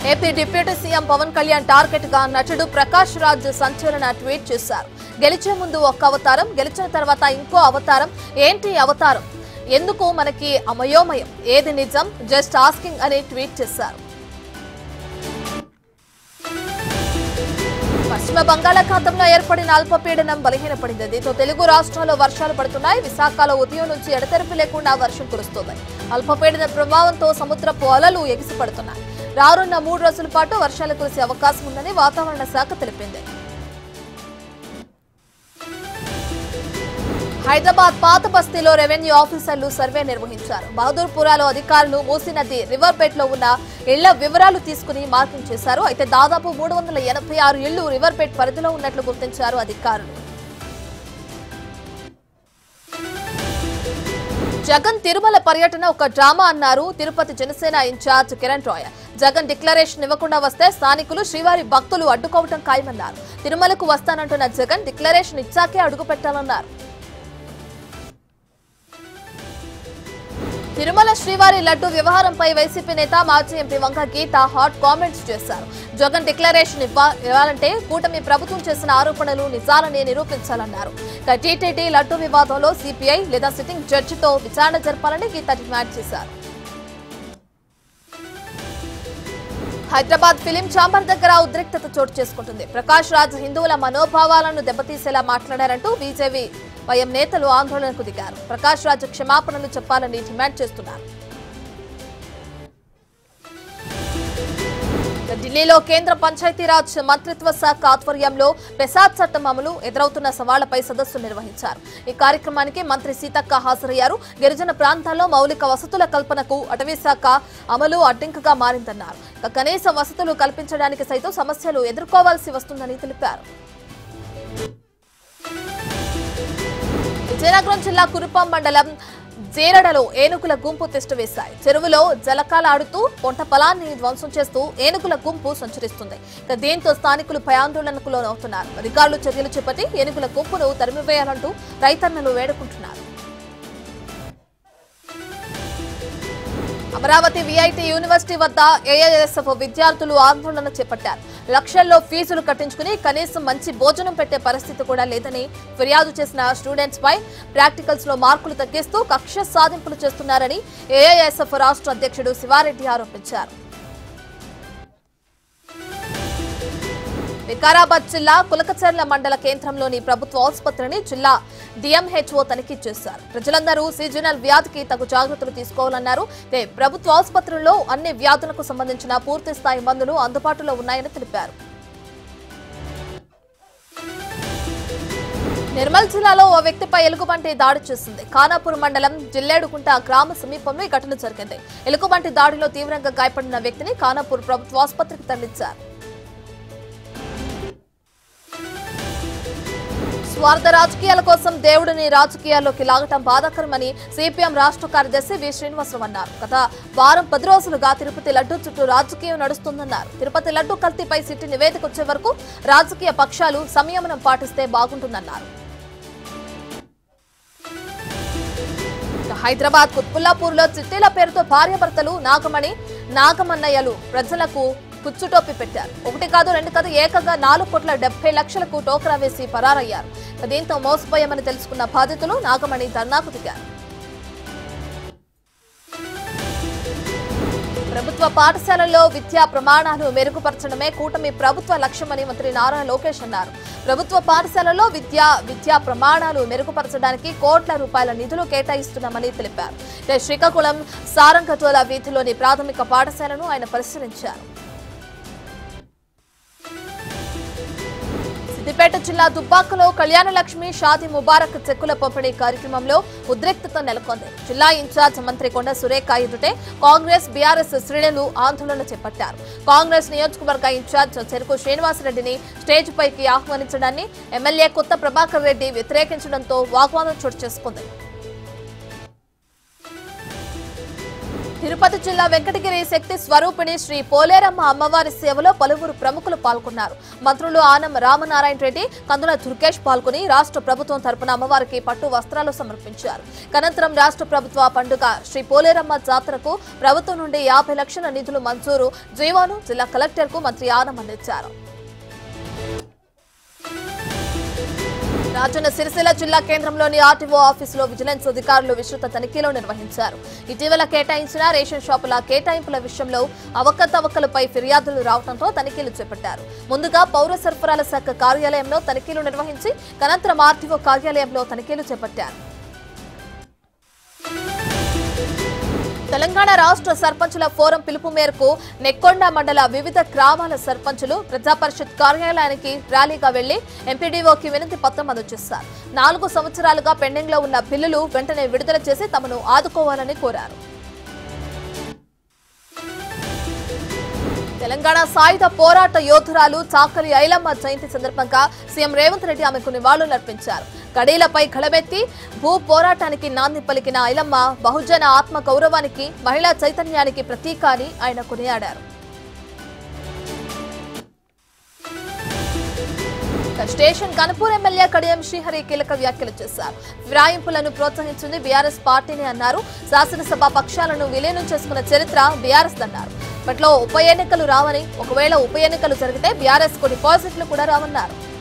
AP deputy CM Pawan Kalyan target గా నటుడు ప్రకాష్ రాజ్ సంచలన ట్వీట్ చేశారు గెలిచే ముందు ఒక్క అవతారం గెలిచిన తర్వాత ఇంకో అవతారం ఏంటి అవతారం ఎందుకు మనకి అమయోమయం ఏది నిజం జస్ట్ ఆస్కింగ్ అని ట్వీట్ చేశారు పశ్చిమ బంగాళాఖాతంలో ఏర్పడిన అల్పపీడనం బలహీనపడింది దీంతో తెలుగు రాష్ట్రాల్లో వర్షాలు పడుతున్నాయి విశాఖలో ఉదయం నుంచి ఎడతెరిపి లేకుండా వర్షం కురుస్తోంది అల్పపీడన ప్రభావంతో సముద్రపు అలలు ఎగిసిపడుతున్నాయి రానున్న మూడు రోజుల పాటు వర్షాలు కురిసే అవకాశం ఉందని వాతావరణ శాఖ తెలిపింది హైదరాబాద్ పాత బస్తీలో రెవెన్యూ ఆఫీసర్లు సర్వే నిర్వహించారు బహదూర్పురాలో అధికారులు మూసీ నది రివర్పేట్ లో ఉన్న ఇళ్ల వివరాలు తీసుకుని మార్కింగ్ చేశారు అయితే దాదాపు మూడు వందల ఎనభై ఆరు ఇళ్లు రివర్పేట్ పరిధిలో ఉన్నట్లు గుర్తించారు అధికారులు జగన్ తిరుమల పర్యటన ఒక డ్రామా అన్నారు తిరుపతి జనసేన ఇన్ఛార్జ్ కిరణ్ రాయ్ జగన్ డిక్లరేషన్ ఇవ్వకుండా వస్తే స్థానికులు శ్రీవారి భక్తులు అడ్డుకోవటం ఖాయమన్నారు తిరుమలకు వస్తానంటున్న జగన్ డిక్లరేషన్ ఇచ్చాకే అడుగు పెట్టాలన్నారు తిరుమల శ్రీవారి లడ్డు వ్యవహారంపై వైసీపీ నేత మాజీ ఎంపీ వంక గీత హాట్ కామెంట్స్ చేశారు జగన్ డిక్లరేషన్ ఇవ్వ ఇవ్వాలంటే కూటమి ప్రభుత్వం చేసిన ఆరోపణలు నిజాలని నిరూపించాలన్నారు ఇక టీటీడీ లడ్డు వివాదంలో సిపిఐ లేదా సిట్టింగ్ జడ్జితో విచారణ జరపాలని గీత డిమాండ్ చేశారు హైదరాబాద్ ఫిలిం ఛాంబర్ దగ్గర ఉద్రిక్తత చోటు చేసుకుంటుంది ప్రకాష్ రాజ్ హిందువుల మనోభావాలను దెబ్బతీసేలా మాట్లాడారంటూ బీజేపీ వైఎం నేతలు ఆందోళనకు దిగారు ప్రకాష్ రాజ్ క్షమాపణలు చెప్పాలని డిమాండ్ చేస్తున్నారు ఢిల్లీలో కేంద్ర పంచాయతీరాజ్ మంత్రిత్వ శాఖ ఆధ్వర్యంలో పెసాద్ చట్టం అమలు ఎదురవుతున్న సవాళ్లపై సదస్సు నిర్వహించారు ఈ కార్యక్రమానికి మంత్రి సీతక్క హాజరయ్యారు గిరిజన ప్రాంతాల్లో మౌలిక వసతుల కల్పనకు అటవీ శాఖ అమలు అడ్డంకిగా మారిందన్నారు ఇక కనీస వసతులు కల్పించడానికి సైతం సమస్యలు ఎదుర్కోవాల్సి వస్తుందని తెలిపారు విజయనగరం జిల్లా కురుపాం మండలం జేరడలో ఏనుగుల గుంపు తిష్టవేశాయి చెరువులో జలకాలాడుతూ పొంట పొలాన్ని ధ్వంసం చేస్తూ ఏనుగుల గుంపు సంచరిస్తుంది ఇక దీంతో స్థానికులు భయాందోళనకు లోనవుతున్నారు అధికారులు చర్యలు చేపట్టి ఏనుగుల గుంపును తరిమివేయాలంటూ రైతన్నలు వేడుకుంటున్నారు అమరావతి విఐటి యూనివర్సిటీ వద్ద ఏఐఎస్ఎఫ్ విద్యార్థులు ఆందోళన చేపట్టారు లక్షల్లో ఫీజులు కట్టించుకుని కనీసం మంచి భోజనం పెట్టే పరిస్థితి కూడా లేదని ఫిర్యాదు చేసిన స్టూడెంట్స్ పై ప్రాక్టికల్స్ లో మార్కులు తగ్గిస్తూ కక్ష సాధింపులు చేస్తున్నారని ఏఐఎస్ఎఫ్ రాష్ట్ర అధ్యక్షుడు శివారెడ్డి ఆరోపించారు వికారాబాద్ జిల్లా కులకచర్ల మండల కేంద్రంలోని ప్రభుత్వ ఆసుపత్రిని జిల్లా డిఎంహెచ్ఓ తనిఖీ చేశారు ప్రజలందరూ సీజనల్ వ్యాధికి తగు జాగ్రత్తలు తీసుకోవాలన్నారు అయితే ప్రభుత్వ ఆసుపత్రుల్లో అన్ని వ్యాధులకు సంబంధించిన పూర్తి స్థాయి మందులు అందుబాటులో ఉన్నాయని తెలిపారు నిర్మల్ జిల్లాలో ఓ వ్యక్తిపై ఎలుగుబంటి దాడి చేసింది ఖానాపూర్ మండలం జిల్లేడుకుంట గ్రామ సమీపంలో ఈ ఘటన జరిగింది ఎలుగుబంటి దాడిలో తీవ్రంగా గాయపడిన వ్యక్తిని ఖానాపూర్ ప్రభుత్వ ఆసుపత్రికి తరలించారు స్వార్థ రాజకీయాల కోసం దేవుడిని రాజకీయాల్లోకి లాగటం బాధాకరమని సిపిఎం రాష్ట్ర కార్యదర్శి వి శ్రీనివాసరావు అన్నారు గత వారం పది రోజులుగా తిరుపతి లడ్డు చుట్టూ రాజకీయం నడుస్తుందన్నారు తిరుపతి లడ్డు కల్తీపై సిట్టి నివేదిక వచ్చే వరకు రాజకీయ పక్షాలు సంయమనం పాటిస్తే బాగుంటుందన్నారు హైదరాబాద్ కుత్బుల్లాపూర్ లో చిట్టీల పేరుతో భార్యాభర్తలు నాగమణి నాగమన్నయ్యలు ప్రజలకు కుచ్చుటోపి పెట్టారు ఒకటి కాదు రెండు కాదు ఏకంగా నాలుగు కోట్ల డెబ్బై లక్షలకు టోకరా వేసి పరారయ్యారు దీంతో మోసపోయామని తెలుసుకున్న బాధితులు నాగమణి ధర్నాకు దిగారు ప్రభుత్వ పాఠశాలల్లో విద్యా ప్రమాణాలు మెరుగుపరచడమే కూటమి ప్రభుత్వ లక్ష్యమని మంత్రి నారా లోకేష్ అన్నారు ప్రభుత్వ పాఠశాలల్లో విద్యా విద్యా ప్రమాణాలు మెరుగుపరచడానికి కోట్ల రూపాయల నిధులు కేటాయిస్తున్నామని తెలిపారు ఇక శ్రీకాకుళం సారంగటోల వీధిలోని ప్రాథమిక పాఠశాలను ఆయన పరిశీలించారు సిద్దిపేట జిల్లా దుబ్బాకలో కళ్యాణ లక్ష్మి షాది ముబారక్ చెక్కుల పంపిణీ కార్యక్రమంలో ఉద్రిక్తత నెలకొంది జిల్లా ఇన్ఛార్జ్ మంత్రి కొండ సురేఖ ఎదుటే కాంగ్రెస్ బీఆర్ఎస్ శ్రేణులు ఆందోళన చేపట్టారు కాంగ్రెస్ నియోజకవర్గ ఇన్ఛార్జ్ చెరుకు శ్రీనివాసరెడ్డిని స్టేజ్ పైకి ఆహ్వానించడాన్ని ఎమ్మెల్యే కొత్త ప్రభాకర్ రెడ్డి వ్యతిరేకించడంతో వాగ్వాదం చోటు చేసుకుంది తిరుపతి జిల్లా వెంకటగిరి శక్తి స్వరూపిణి శ్రీ పోలేరమ్మ అమ్మవారి సేవలో పలువురు ప్రముఖులు పాల్గొన్నారు మంత్రులు ఆనం రామనారాయణ రెడ్డి కందుల దుర్గేష్ పాల్గొని రాష్ట్ర ప్రభుత్వం తరపున అమ్మవారికి పట్టు వస్త్రాలు సమర్పించారు అనంతరం రాష్ట్ర ప్రభుత్వ పండుగ శ్రీ పోలేరమ్మ జాతరకు ప్రభుత్వం నుండి యాభై లక్షల నిధులు మంజూరు జీవాను జిల్లా కలెక్టర్ కు మంత్రి ఆనం అందించారు రాజన్న సిరిసిల్ల జిల్లా కేంద్రంలోని ఆర్టీఓ ఆఫీసులో విజిలెన్స్ అధికారులు విస్తృత తనిఖీలు నిర్వహించారు ఇటీవల కేటాయించిన రేషన్ షాపుల కేటాయింపుల విషయంలో అవకతవకలపై ఫిర్యాదులు రావడంతో తనిఖీలు చేపట్టారు ముందుగా పౌర సరఫరాల శాఖ కార్యాలయంలో తనిఖీలు నిర్వహించి అనంతరం ఆర్టీఓ కార్యాలయంలో తనిఖీలు చేపట్టారు తెలంగాణ రాష్ట్ర సర్పంచుల ఫోరం పిలుపు మేరకు నెక్కొండ మండల వివిధ గ్రామాల సర్పంచులు ప్రజా పరిషత్ కార్యాలయానికి ర్యాలీగా వెళ్లి ఎంపీడీఓకి వినతి పత్రం అందజేశారు నాలుగు సంవత్సరాలుగా పెండింగ్ లో ఉన్న బిల్లులు వెంటనే విడుదల చేసి తమను ఆదుకోవాలని కోరారు తెలంగాణ సాయుధ పోరాట యోధురాలు చాకలి ఐలమ్మ జయంతి సందర్భంగా సీఎం రేవంత్ రెడ్డి ఆమెకు నివాళులర్పించారు గడీలపై కళబెత్తి భూ పోరాటానికి నాంది పలికిన ఐలమ్మ బహుజన ఆత్మ గౌరవానికి మహిళా చైతన్యానికి ప్రతీక అని ఆయన కొనియాడారు స్టేషన్ కనుపూర్ ఎమ్మెల్యే కడియం శ్రీహరి కీలక వ్యాఖ్యలు చేశారు ఫిరాయింపులను ప్రోత్సహించింది బీఆర్ఎస్ పార్టీని అన్నారు శాసనసభ పక్షాలను విలీనం చేసుకున్న చరిత్ర బీఆర్ఎస్ అన్నారు ఇప్పట్లో ఉప ఎన్నికలు రావని ఒకవేళ ఉప ఎన్నికలు జరిగితే బీఆర్ఎస్ కు డిపాజిట్లు కూడా రావన్నారు